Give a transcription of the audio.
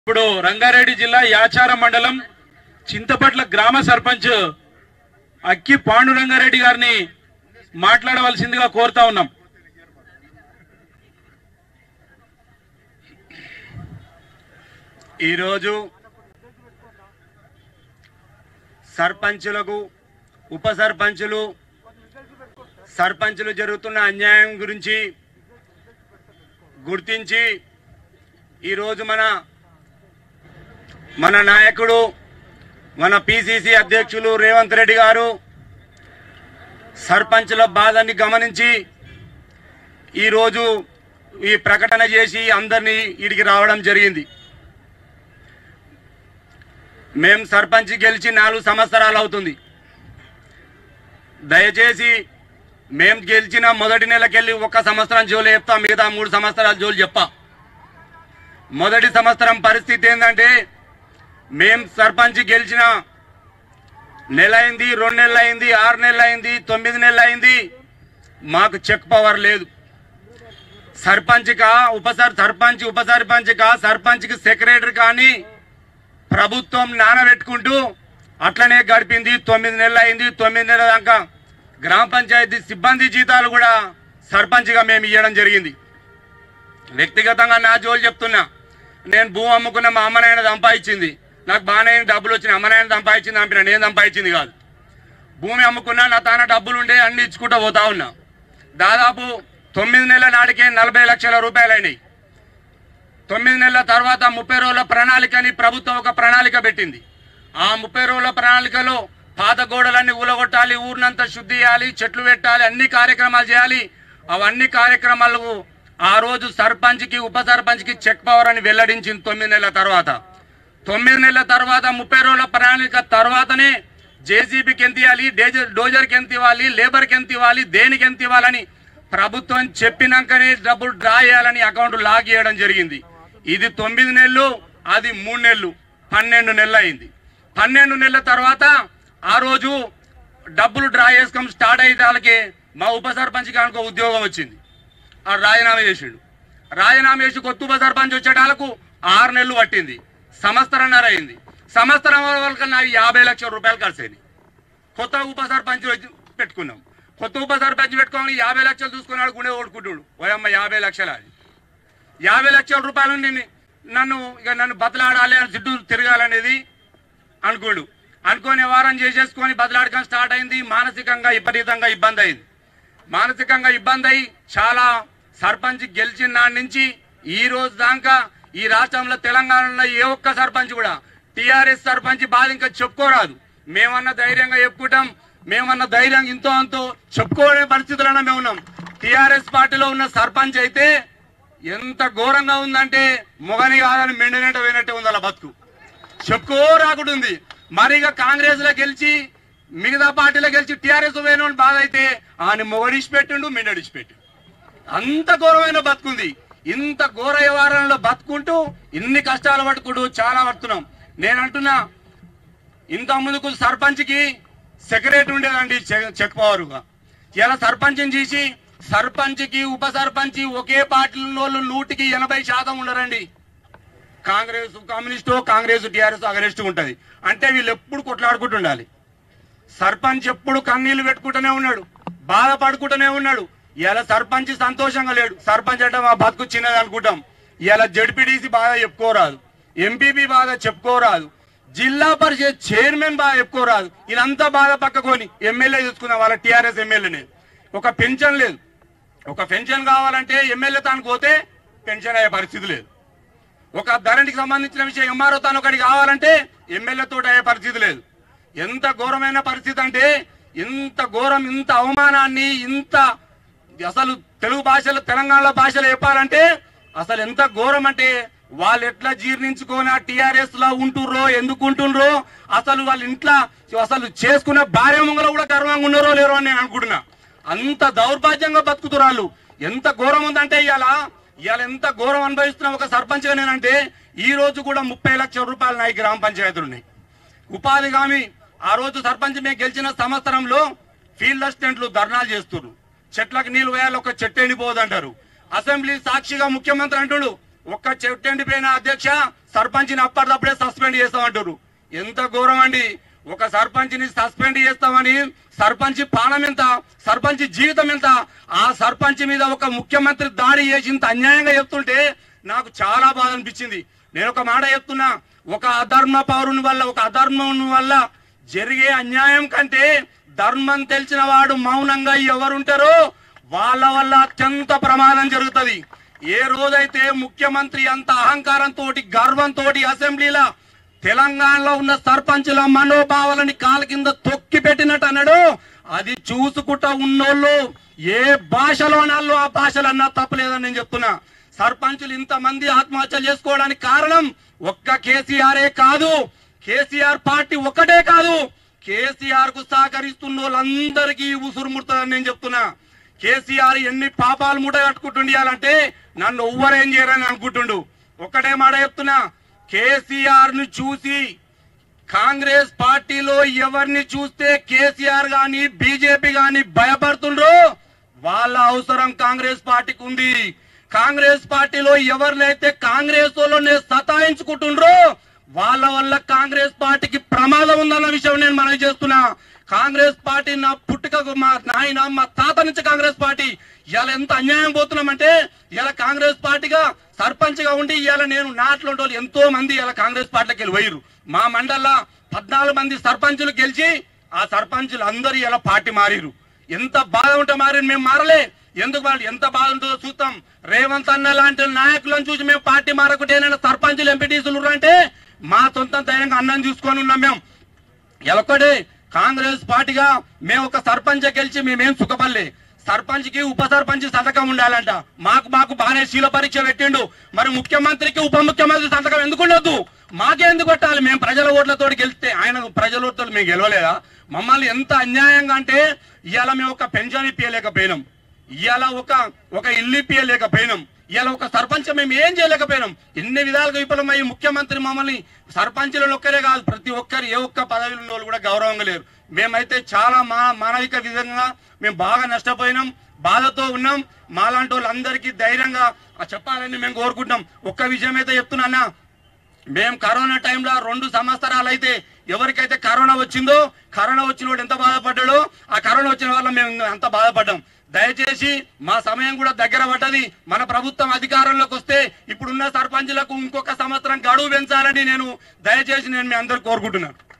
ఇప్పుడు రంగారెడ్డి జిల్లా యాచారం మండలం చింతపట్ల గ్రామ సర్పంచ్ అక్కి పాండురంగారెడ్డి గారిని మాట్లాడవలసిందిగా కోరుతా ఉన్నాం ఈరోజు సర్పంచులకు ఉప సర్పంచులు సర్పంచులు జరుగుతున్న అన్యాయం గురించి గుర్తించి ఈరోజు మన మన నాయకుడు మన పిసిసి అధ్యక్షులు రేవంత్ రెడ్డి గారు సర్పంచుల బాధని గమనించి ఈరోజు ఈ ప్రకటన చేసి అందరినీ వీడికి రావడం జరిగింది మేం సర్పంచ్ గెలిచి నాలుగు సంవత్సరాలు అవుతుంది దయచేసి మేం గెలిచిన మొదటి నెలకెళ్ళి ఒక్క సంవత్సరం జోలు చెప్తా మిగతా మూడు సంవత్సరాల జోలు చెప్పా మొదటి సంవత్సరం పరిస్థితి ఏంటంటే మేం సర్పంచ్ గెలిచిన నెల అయింది రెండు నెలలు అయింది ఆరు నెలలు అయింది తొమ్మిది నెలలు అయింది మాకు చెక్ పవర్ లేదు సర్పంచ్ కా ఉప సర్ సర్పంచ్ ఉప సర్పంచ్ కా సర్పంచ్ కి సెక్రటరీ కానీ ప్రభుత్వం నానబెట్టుకుంటూ అట్లనే గడిపింది తొమ్మిది నెలలు అయింది తొమ్మిది నెలల దాకా గ్రామ పంచాయతీ సిబ్బంది జీతాలు కూడా సర్పంచ్గా మేము ఇవ్వడం జరిగింది వ్యక్తిగతంగా నా జోలు చెప్తున్నా నేను భూమి అమ్ముకున్న మా అమ్మనాయన సంపాదించింది నాకు బాగానే డబ్బులు వచ్చిన అమ్మనాయన సంపాదించింది అంపిన నేను సంపాదించింది కాదు భూమి అమ్ముకున్నా నా తాన డబ్బులు ఉండే అన్ని ఇచ్చుకుంటూ పోతా ఉన్నా దాదాపు తొమ్మిది నెలల నాటికే నలభై లక్షల రూపాయలు అయినాయి తొమ్మిది నెలల తర్వాత ముప్పై రోజుల ప్రణాళికని ప్రభుత్వం ఒక ప్రణాళిక పెట్టింది ఆ ముప్పై రోజుల ప్రణాళికలో పాత గోడలన్నీ ఊలగొట్టాలి ఊరినంతా శుద్ధి చేయాలి చెట్లు పెట్టాలి అన్ని కార్యక్రమాలు చేయాలి అవన్నీ కార్యక్రమాలకు ఆ రోజు సర్పంచ్కి ఉప సర్పంచ్కి చెక్ పవర్ అని వెల్లడించింది తొమ్మిది నెలల తర్వాత తొమ్మిది నెలల తర్వాత ముప్పై రోజుల ప్రణాళిక తర్వాతనే జేసీబీకి ఎంత ఇవ్వాలి డేజర్ డోజర్కి ఎంత ఇవ్వాలి లేబర్కి ఎంత ఇవ్వాలి దేనికి ఎంత ఇవ్వాలని ప్రభుత్వం చెప్పినాకనే డబ్బులు డ్రా చేయాలని అకౌంట్ లాగ్ చేయడం జరిగింది ఇది తొమ్మిది నెలలు అది మూడు నెలలు పన్నెండు నెలలు అయింది పన్నెండు నెలల తర్వాత ఆ రోజు డబ్బులు డ్రా చేసుకొని స్టార్ట్ అయితే వాళ్ళకి మా ఉప సర్పంచ్కి అనుకో ఉద్యోగం వచ్చింది ఆ రాజీనామా చేసిండు రాజీనామా చేసి కొత్త ఉప సర్పంచ్ వచ్చేటాలకు ఆరు నెలలు పట్టింది సంవత్సరంన్నర అయింది సంవత్సరం వరకు నాకు యాభై లక్షల రూపాయలు ఖర్చు అయింది కొత్త ఉప సర్పంచ్ వచ్చి పెట్టుకున్నాం కొత్త ఉప సర్పంచ్ పెట్టుకోని యాభై లక్షలు చూసుకున్నాడు గుండె ఓడుకుంటుడు ఓయమ్మ యాభై లక్షలు అది యాభై లక్షల రూపాయలు నేను నన్ను ఇక నన్ను బతలాడాలి అని చుట్టూ తిరగాలనేది అనుకోడు అనుకోని వారం చేసేసుకొని బతలాడకం స్టార్ట్ అయింది మానసికంగా విపరీతంగా ఇబ్బంది అయింది మానసికంగా ఇబ్బంది అయి చాలా సర్పంచ్ గెలిచిన నాటి నుంచి ఈ రోజు దాకా ఈ రాష్ట్రంలో తెలంగాణలో ఏ ఒక్క సర్పంచ్ కూడా టిఆర్ఎస్ సర్పంచ్ బాధ ఇంకా చెప్పుకోరాదు మేమన్నా ధైర్యంగా చెప్పుకుంటాం మేమన్నా ధైర్యం ఇంతో అంతో చెప్పుకోనే పరిస్థితుల్లోనే మేము ఉన్నాం టిఆర్ఎస్ పార్టీలో ఉన్న సర్పంచ్ అయితే ఎంత ఘోరంగా ఉందంటే మొగని కాదని మెండినట్టు పోయినట్టే ఉంది అలా బతుకు చెప్పుకో రాకుండా ఉంది మరి ఇక కాంగ్రెస్ లో గెలిచి మిగతా పార్టీలో గెలిచి టీఆర్ఎస్ పోయిన బాధ అయితే ఆయన మొగడిసి పెట్టిండు మిండడిసి పెట్టిండు అంత ఘోరమైన బతుకుంది ఇంత ఘోర వ్యవహారంలో బతుకుంటూ ఇన్ని కష్టాలు పట్టుకుంటూ చాలా పడుతున్నాం నేను అంటున్నా ఇంత ముందుకు సర్పంచ్కి సెక్రటరీ ఉండేదండి చె- చెక్ పవర్గా ఇలా సర్పంచ్ని చేసి సర్పంచ్కి ఉప సర్పంచ్ ఒకే పార్టీలో వాళ్ళు నూటికి ఎనభై శాతం ఉండరండి కాంగ్రెస్ కమ్యూనిస్టు కాంగ్రెస్ టీఆర్ఎస్ అగరెస్ట్ ఉంటది అంటే వీళ్ళు ఎప్పుడు కొట్లాడుకుంటూ ఉండాలి సర్పంచ్ ఎప్పుడు కన్నీళ్లు పెట్టుకుంటూనే ఉన్నాడు బాధపడుకుంటూనే ఉన్నాడు ఇలా సర్పంచ్ సంతోషంగా లేడు సర్పంచ్ అంటే మా బతుకు చిన్నది అనుకుంటాం ఇలా జడ్పీటీసీ బాధ చెప్పుకోరాదు ఎంపీపీ బాధ చెప్పుకోరాదు జిల్లా పరిషత్ చైర్మన్ బాధ చెప్పుకోరాదు ఇదంతా బాధ పక్కకొని ఎమ్మెల్యే చూసుకున్న వాళ్ళ టీఆర్ఎస్ ఎమ్మెల్యేనే ఒక పెన్షన్ లేదు ఒక పెన్షన్ కావాలంటే ఎమ్మెల్యే తాను పోతే పెన్షన్ అయ్యే పరిస్థితి లేదు ఒక ధరణికి సంబంధించిన విషయం ఎంఆర్ఓ తాను ఒకటి కావాలంటే ఎమ్మెల్యే తోటి అయ్యే పరిస్థితి లేదు ఎంత ఘోరమైన పరిస్థితి అంటే ఇంత ఘోరం ఇంత అవమానాన్ని ఇంత అసలు తెలుగు భాషలో తెలంగాణలో భాషలో చెప్పాలంటే అసలు ఎంత ఘోరం అంటే వాళ్ళు ఎట్లా జీర్ణించుకొని ఆ టీఆర్ఎస్ లో ఉంటుర్రో ఎందుకు ఉంటుండ్రో అసలు వాళ్ళ ఇంట్లో అసలు చేసుకున్న భార్య ముంగల కూడా గర్వంగా ఉన్నారో లేరో అని నేను అనుకుంటున్నా అంత దౌర్భాగ్యంగా బతుకుతున్నారు ఎంత ఘోరం ఉందంటే ఇవాళ ఇవాళ ఎంత ఘోరం అనుభవిస్తున్న ఒక సర్పంచ్ గా నేనంటే ఈ రోజు కూడా ముప్పై లక్షల రూపాయలు నాయి గ్రామ పంచాయతీలు ఉన్నాయి ఉపాధి హామీ ఆ రోజు సర్పంచ్ మేము గెలిచిన సంవత్సరంలో ఫీల్డ్ అసిస్టెంట్లు ధర్నాలు చేస్తున్నారు చెట్లకు నీళ్లు వేయాలి ఒక చెట్టు ఎండిపోదంటారు అసెంబ్లీ సాక్షిగా ముఖ్యమంత్రి అంటుడు ఒక్క చెట్టు ఎండిపోయిన అధ్యక్ష సర్పంచ్ని అప్పటిదప్పుడే సస్పెండ్ చేస్తామంటారు ఎంత ఘోరం అండి ఒక సర్పంచ్ని సస్పెండ్ చేస్తామని సర్పంచ్ పాలన ఎంత సర్పంచ్ జీవితం ఎంత ఆ సర్పంచ్ మీద ఒక ముఖ్యమంత్రి దాడి చేసి ఇంత అన్యాయంగా చెప్తుంటే నాకు చాలా బాధ అనిపించింది నేను ఒక మాట చెప్తున్నా ఒక అధర్మ పౌరుని వల్ల ఒక అధర్మం వల్ల జరిగే అన్యాయం కంటే ధర్మం తెలిసిన వాడు మౌనంగా ఎవరుంటారో వాళ్ళ వల్ల అత్యంత ప్రమాదం జరుగుతుంది ఏ రోజైతే ముఖ్యమంత్రి అంత అహంకారంతో గర్వంతో అసెంబ్లీలో తెలంగాణలో ఉన్న సర్పంచుల మనోభావాలని కాలు కింద తొక్కి పెట్టినట్టు అన్నాడు అది చూసుకుంటా ఉన్నోళ్ళు ఏ భాషలో అనాలో ఆ భాషలన్నా తప్పలేదని నేను చెప్తున్నా సర్పంచులు ఇంతమంది ఆత్మహత్యలు చేసుకోవడానికి కారణం ఒక్క కేసీఆరే కాదు కేసీఆర్ పార్టీ ఒక్కటే కాదు కేసీఆర్ కు సహకరిస్తున్న వాళ్ళందరికీ ఉసురుముడుతుందని నేను చెప్తున్నా కేసీఆర్ ఎన్ని పాపాలు మూట కట్టుకుంటుండాలంటే నన్ను ఎవ్వరేం చేయరని అనుకుంటుండు ఒక్కటే మాట చెప్తున్నా కేసీఆర్ ను చూసి కాంగ్రెస్ పార్టీలో ఎవరిని చూస్తే కేసీఆర్ గాని బీజేపీ గాని భయపడుతుండ్రో వాళ్ళ అవసరం కాంగ్రెస్ పార్టీకి ఉంది కాంగ్రెస్ పార్టీలో ఎవరినైతే కాంగ్రెస్ వాళ్ళనే సతాయించుకుంటుండ్రో వాళ్ళ వల్ల కాంగ్రెస్ పార్టీకి ప్రమాదం ఉందన్న విషయం నేను మనవి చేస్తున్నా కాంగ్రెస్ పార్టీ నా పుట్టుకకు మా నాయన మా తాత నుంచి కాంగ్రెస్ పార్టీ ఇలా ఎంత అన్యాయం పోతున్నామంటే ఇలా కాంగ్రెస్ పార్టీగా సర్పంచ్ గా ఉండి ఇవాళ నేను నాట్లో వాళ్ళు ఎంతో మంది ఇలా కాంగ్రెస్ పార్టీకి వెళ్ళి పోయిరు మా మండల్లో పద్నాలుగు మంది సర్పంచులు గెలిచి ఆ సర్పంచులు అందరూ ఇలా పార్టీ మారిరు ఎంత బాధ ఉంటే మారి మేము మారలే ఎందుకు వాళ్ళు ఎంత బాధ ఉంటుందో చూస్తాం రేవంత్ అన్న లాంటి నాయకులను చూసి మేము పార్టీ మారకుంటే ఏమైనా సర్పంచులు ఎంపీటీసులు అంటే మా సొంత ధైర్యంగా అన్నం చూసుకొని ఉన్నాం మేము ఎలొక్కడే కాంగ్రెస్ పార్టీగా మేము ఒక సర్పంచ్ గెలిచి మేమేం సుఖపడలే సర్పంచ్ కి ఉప సర్పంచ్ సంతకం ఉండాలంట మాకు మాకు బాగానే శీల పరీక్ష పెట్టిండు మరి ముఖ్యమంత్రికి ఉప ముఖ్యమంత్రి సంతకం ఎందుకు ఉండొద్దు మాకే ఎందుకు కొట్టాలి మేము ప్రజల ఓట్లతో గెలిస్తే ఆయన ప్రజల ఓట్లతో మేము గెలవలేదా మమ్మల్ని ఎంత అన్యాయంగా అంటే ఇవాళ మేము ఒక పెన్షన్ ఇప్పించలేకపోయినాం ఇవాళ ఒక ఒక ఇల్లు ఇప్పించలేకపోయినాం ఇవాళ ఒక సర్పంచ్ మేము ఏం చేయలేకపోయినాం ఎన్ని విధాలుగా విఫలమై ముఖ్యమంత్రి మమ్మల్ని సర్పంచులను ఒక్కరే కాదు ప్రతి ఒక్కరు ఏ ఒక్క పదవిలో ఉన్న వాళ్ళు కూడా గౌరవంగా లేరు మేమైతే చాలా మా మానవిక విధంగా మేము బాగా నష్టపోయినాం బాధతో ఉన్నాం మాలాంటి వాళ్ళందరికీ ధైర్యంగా ఆ చెప్పాలని మేము కోరుకుంటున్నాం ఒక్క విషయం అయితే చెప్తున్నా మేము కరోనా టైంలో రెండు సంవత్సరాలు అయితే ఎవరికైతే కరోనా వచ్చిందో కరోనా వచ్చిన వాడు ఎంత బాధపడ్డాడో ఆ కరోనా వచ్చిన వల్ల మేము అంత బాధపడ్డాం దయచేసి మా సమయం కూడా దగ్గర పడ్డది మన ప్రభుత్వం అధికారంలోకి వస్తే ఇప్పుడున్న సర్పంచులకు ఇంకొక సంవత్సరం గడువు పెంచాలని నేను దయచేసి నేను మీ అందరు కోరుకుంటున్నాను